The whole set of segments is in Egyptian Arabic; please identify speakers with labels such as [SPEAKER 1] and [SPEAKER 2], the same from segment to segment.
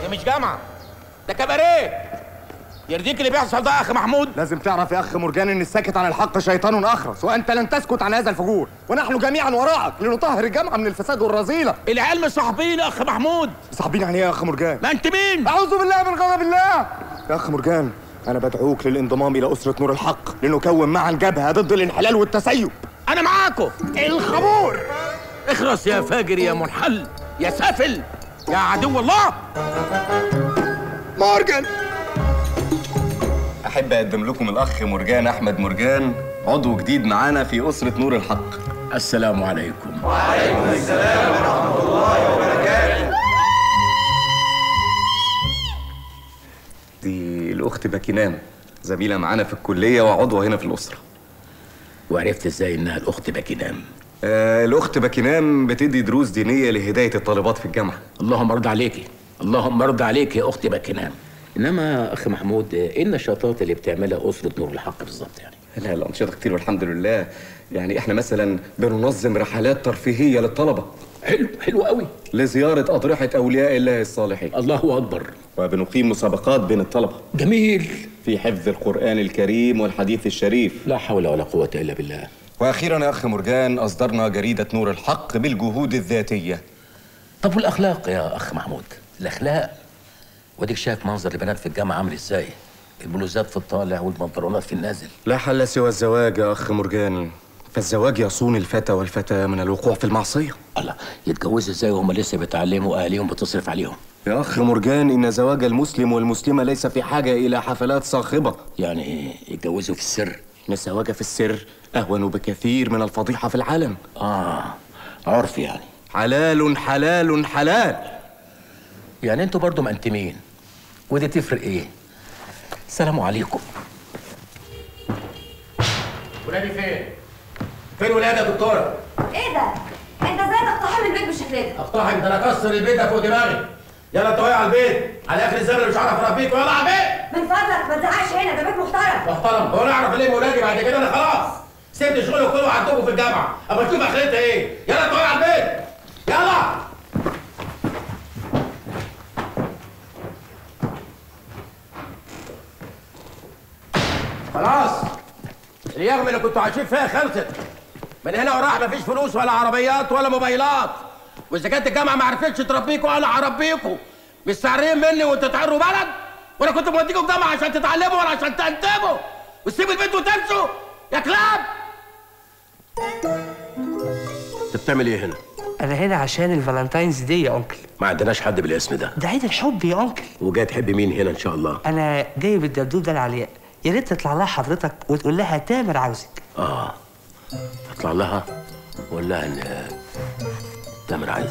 [SPEAKER 1] دي مش جامعه ده كباريه يرضيك اللي بيحصل ده يا اخ محمود
[SPEAKER 2] لازم تعرف يا اخ مرجان ان الساكت عن الحق شيطان اخرس وانت لن تسكت عن هذا الفجور ونحن جميعا وراءك لنطهر الجامعه من الفساد والرذيله
[SPEAKER 1] العيال مش صاحبين يا اخ محمود
[SPEAKER 2] صاحبين يعني ايه يا اخ مرجان
[SPEAKER 1] ما انت مين
[SPEAKER 2] اعوذ بالله من غضب الله يا اخ مرجان انا بدعوك للانضمام الى اسره نور الحق لنكون معا جبهه ضد الانحلال والتسيب
[SPEAKER 1] انا معاكم الخمور اخرس يا فاجر يا منحل يا سافل يا عدو الله
[SPEAKER 2] مورجان احب اقدم لكم الاخ مرجان احمد مرجان عضو جديد معانا في اسره نور الحق
[SPEAKER 1] السلام عليكم
[SPEAKER 2] دي الاخت باكينام زميله معانا في الكليه وعضوه هنا في الاسره
[SPEAKER 1] وعرفت ازاي انها الاخت باكينام
[SPEAKER 2] آه الاخت باكينام بتدي دروس دينيه لهدايه الطالبات في الجامعه
[SPEAKER 1] اللهم ارضى عليكي اللهم ارضى عليك يا اختي باكينام انما اخ محمود ايه النشاطات اللي بتعملها اسره نور الحق بالظبط يعني
[SPEAKER 2] لا الانشطه كتير والحمد لله يعني احنا مثلا بننظم رحلات ترفيهيه للطلبه
[SPEAKER 1] حلو حلو قوي
[SPEAKER 2] لزياره اضرحه اولياء الله الصالحين
[SPEAKER 1] الله اكبر
[SPEAKER 2] وبنقيم مسابقات بين الطلبه
[SPEAKER 1] جميل
[SPEAKER 2] في حفظ القرآن الكريم والحديث الشريف
[SPEAKER 1] لا حول ولا قوه الا بالله
[SPEAKER 2] وأخيرا يا أخ مرجان أصدرنا جريدة نور الحق بالجهود الذاتية
[SPEAKER 1] طب والاخلاق يا اخ محمود الاخلاق وديك شايف منظر البنات في الجامعه عامل ازاي البلوزات في الطالع والبنطلونات في النازل
[SPEAKER 2] لا حل سوى الزواج يا أخ مرجان فالزواج يصون الفتى والفتاة من الوقوع في المعصية
[SPEAKER 1] الله يتجوزوا ازاي وهم لسه بيتعلموا واهاليهم بتصرف عليهم
[SPEAKER 2] يا أخ مرجان إن زواج المسلم والمسلمة ليس في حاجة إلى حفلات صاخبة
[SPEAKER 1] يعني يتجوزوا في السر
[SPEAKER 2] إن الزواج في السر أهون بكثير من الفضيحة في العالم
[SPEAKER 1] اه عرف يعني
[SPEAKER 2] حلال حلال حلال
[SPEAKER 1] يعني انتوا برضو مقنتمين ودي تفرق ايه السلام عليكم ولادي فين فين ولادي يا دكتوره
[SPEAKER 3] ايه ده؟ انت ازاي تقتحم البيت بالشكل ده؟
[SPEAKER 1] اقتحم ده انا اكسر البيت ده فوق دماغي يلا انت واقع على البيت على اخر الزمن مش هعرف اربيك ولا على البيت
[SPEAKER 3] من فضلك ما تزعقش هنا ده بيت محترم
[SPEAKER 1] محترم هو انا اعرف ليه ولادي بعد كده انا خلاص سبت شغلي كله وعدتكم في الجامعه اما تشوف اخرتها ايه يلا انت واقع على البيت يلا خلاص اليغم اللي كنتوا عايشين فيها خلصت من هنا وراح مفيش فلوس ولا عربيات ولا موبايلات واذا كانت الجامعه ما عرفتش تربيكوا انا هربيكوا مستعرين مني وانتوا تعروا بلد وانا كنت موديكوا الجامعه عشان تتعلموا ولا عشان تنتبهوا وتسيبوا البيت وتمشوا يا كلاب انت بتعمل ايه هنا؟
[SPEAKER 4] انا هنا عشان الفالنتاينز دي يا انكل
[SPEAKER 1] ما عندناش حد بالاسم ده
[SPEAKER 4] ده عيد الحب يا انكل
[SPEAKER 1] وجاي تحب مين هنا ان شاء الله؟
[SPEAKER 4] انا جايب الدبدوب ده العلياء يا ريت تطلع لها حضرتك وتقول لها تامر عاوزك
[SPEAKER 1] اه اطلع لها واقول لها ان تامر عايز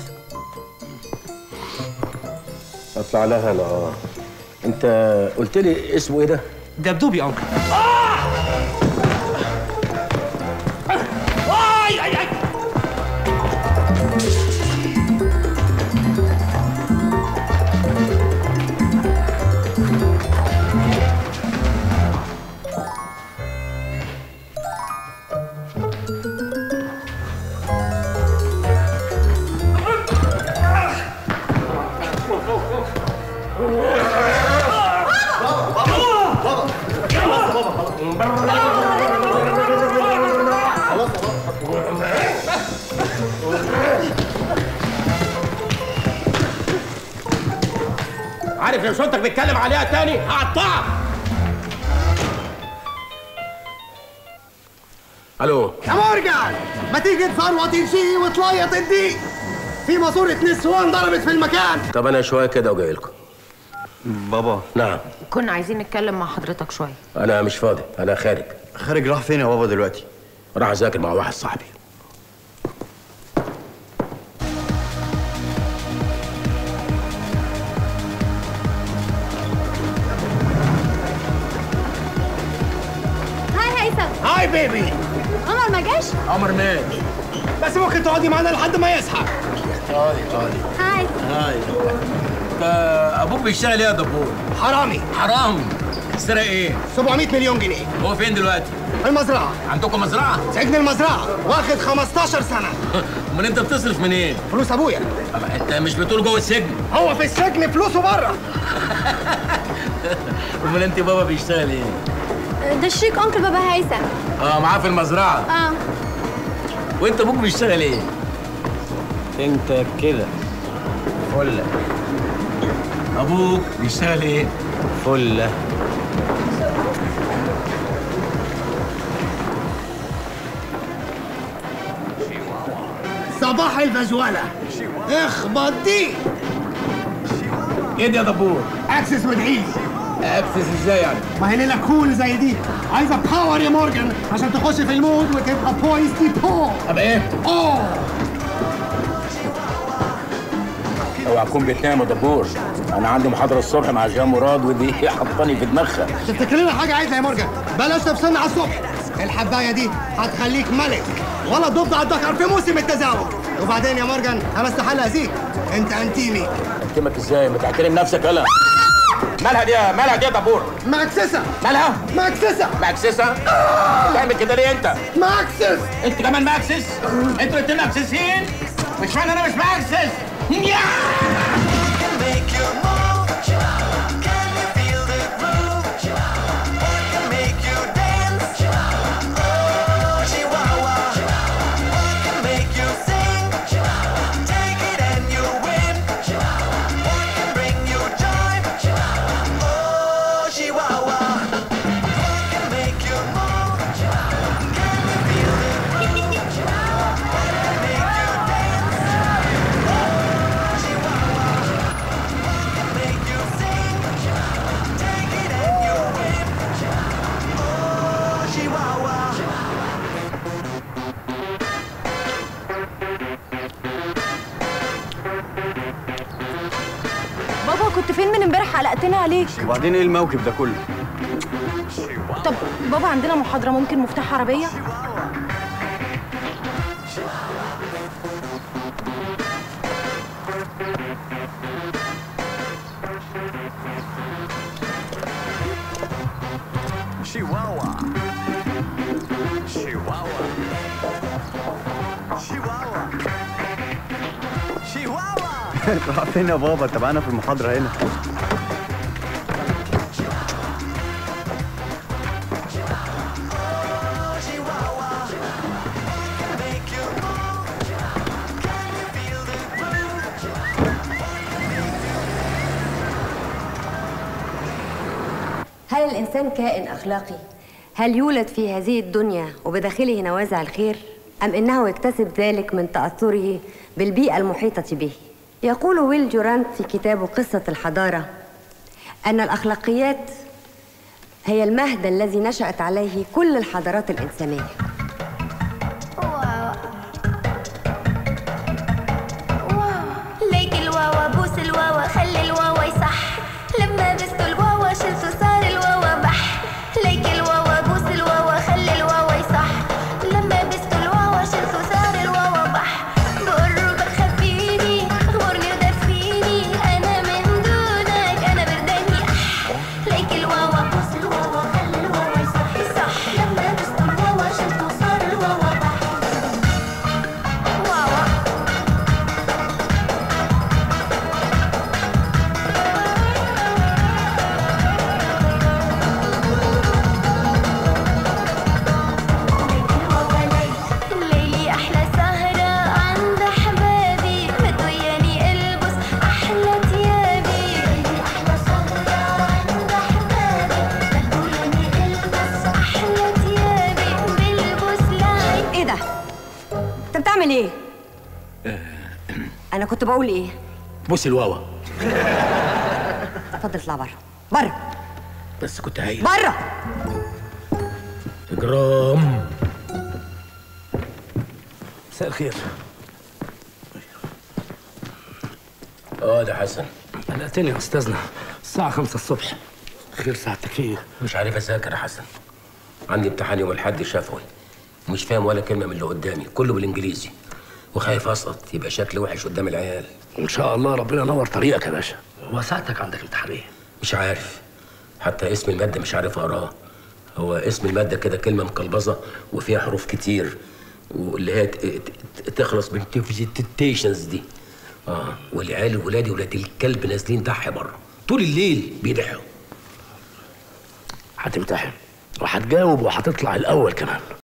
[SPEAKER 1] اطلع لها انا اه انت قلت لي اسمه ايه ده؟
[SPEAKER 4] دبدوب يا انكل
[SPEAKER 1] اي اي اي عارف لو شنطك بيتكلم عليها تاني هقطعك الو
[SPEAKER 5] يا مرجان ما تيجي تزروط شيء وتليط الديك في ماسورة نسوان ضربت في المكان
[SPEAKER 1] طب انا شويه كده وجاي لكم
[SPEAKER 2] بابا
[SPEAKER 1] نعم
[SPEAKER 3] كنا عايزين نتكلم مع حضرتك شويه
[SPEAKER 1] انا مش فاضي انا خارج
[SPEAKER 2] خارج راح فين يا بابا دلوقتي؟
[SPEAKER 1] راح اذاكر مع واحد صاحبي
[SPEAKER 3] هاي هيثم
[SPEAKER 1] هاي بيبي
[SPEAKER 3] عمر ما جاش
[SPEAKER 1] عمر مات
[SPEAKER 5] بس ممكن تقعدي معانا لحد ما يصحى
[SPEAKER 1] هاي هاي
[SPEAKER 3] هاي
[SPEAKER 1] هاي انت ابوك بيشتغل ايه يا دبور
[SPEAKER 5] حرامي
[SPEAKER 1] حرام سرق ايه
[SPEAKER 5] 700 مليون جنيه
[SPEAKER 1] هو فين دلوقتي
[SPEAKER 5] المزرعه
[SPEAKER 1] عندكم مزرعه
[SPEAKER 5] سجن المزرعه واخد 15 سنه
[SPEAKER 1] امال انت بتصرف منين
[SPEAKER 5] فلوس ابويا
[SPEAKER 1] أما انت مش بتقول جوه السجن
[SPEAKER 5] هو في السجن فلوسه بره
[SPEAKER 1] امال انت بابا بيشتغل ايه
[SPEAKER 3] ده الشيك انكل بابا هيثم
[SPEAKER 1] اه معاه في المزرعه
[SPEAKER 3] اه
[SPEAKER 1] وانت ابوك بيشتغل ايه انت كده فله ابوك بيشتغل ايه فله
[SPEAKER 5] صباح الفجوله اخبط دي
[SPEAKER 1] ايه ده يا دبور
[SPEAKER 5] اكسس وادعيلي
[SPEAKER 1] اكسس ازاي يعني
[SPEAKER 5] ما هي ليله كول زي دي عايزه باور يا مورجان عشان تخش في المود وتبقى بويز دي بو
[SPEAKER 1] طب ايه
[SPEAKER 5] اوه
[SPEAKER 1] اوعى تكون بتنام يا دبور انا عندي محاضره الصبح مع جان مراد ودي حطاني في دماغها
[SPEAKER 5] تفتكر لنا حاجه عايزها يا مورجان بلاش تفصلنا على الصبح الحبايه دي هتخليك ملك ولا ضد على الدكر في موسم التزاوج وبعدين يا مورجان انا استحاله اذيك انت انتيمي
[SPEAKER 1] اكلمك ازاي ما تعترم نفسك يلا مالها دي يا- مالها دي يا دبور
[SPEAKER 5] ماكسسه
[SPEAKER 1] مالها
[SPEAKER 5] ماكسسه
[SPEAKER 1] ماكسسه تعمل كده ليه انت
[SPEAKER 5] ماكسس
[SPEAKER 1] انت كمان ماكسس انتوا الاتنين ماكسسين مش معنى انا مش ماكسس يا
[SPEAKER 6] make you move. Can you feel the groove? What can make you dance? Oh, Chihuahua. What can make you sing? Take it and you win. What can bring you joy? Oh, Chihuahua. What can make you move? Can you feel the groove? What can make you dance? Oh, Chihuahua. Make you sing, take it and you win. Oh, Chihuahua.
[SPEAKER 3] بابا كنت فين من امبارح قلقتني عليك
[SPEAKER 2] وبعدين ايه الموكب ده كله
[SPEAKER 3] طب بابا عندنا محاضرة ممكن مفتاح عربية
[SPEAKER 6] Chihuahua. Chihuahua. Chihuahua. Chihuahua.
[SPEAKER 2] راح فين يا بابا انت معانا في المحاضره هنا
[SPEAKER 6] Oh, Chihuahua. Make you move. Can you feel the groove?
[SPEAKER 7] هل الإنسان كائن أخلاقي؟ هل يولد في هذه الدنيا وبداخله نوازع الخير؟ أم إنه يكتسب ذلك من تأثره بالبيئة المحيطة به؟ يقول ويل جورانت في كتابه قصة الحضارة أن الأخلاقيات هي المهد الذي نشأت عليه كل الحضارات الإنسانية
[SPEAKER 8] ليك الواوا بوس الواوا خلي الواوا يصح لما بستوا الواوا شلتوا صار الواوا بح ليك الواوا بوس الواوا خلي الواوا يصح لما بستوا الواوا شلتوا صار الواوا بح بقربك خبيني اغمرني ودفيني انا من دونك انا برداني اح ليك الواوا بوس الواوا خلي الواوا يصح يصح لما بستوا الواوا شلتوا صار الواوا بح واوا الليلي احلى سهرة عند احبابي متوياني البس احلى تيابي الليلي احلى سهرة عند احبابي متوياني البس احلى تيابي بلبس لعب
[SPEAKER 7] إيه ده؟ أنت بتعمل إيه؟ أنا كنت بقول إيه؟
[SPEAKER 1] بص الواوا
[SPEAKER 7] اتفضل اطلع بره بره
[SPEAKER 1] بس كنت هايل
[SPEAKER 7] بره
[SPEAKER 1] اجرام مساء الخير اه ده حسن
[SPEAKER 9] قلقتني يا استاذنا الساعة خمسة الصبح خير ساعتك ايه؟
[SPEAKER 1] مش عارف اذاكر يا حسن عندي امتحان يوم الاحد شفوي مش فاهم ولا كلمه من اللي قدامي كله بالانجليزي وخايف اسقط يبقى شكلي وحش قدام العيال
[SPEAKER 9] ان شاء الله ربنا ينور طريقك يا باشا هو ساعتك عندك امتحان ايه؟
[SPEAKER 1] مش عارف حتى اسم الماده مش عارف اقراه هو اسم الماده كده كلمه مقلبظه وفيها حروف كتير واللي هي ت- ت- تخلص من تيشنز دي اه والعيال ولادي ولاد الكلب نازلين ضحي بره طول الليل بيضحوا
[SPEAKER 9] هتمتحن وهتجاوب وهتطلع الاول كمان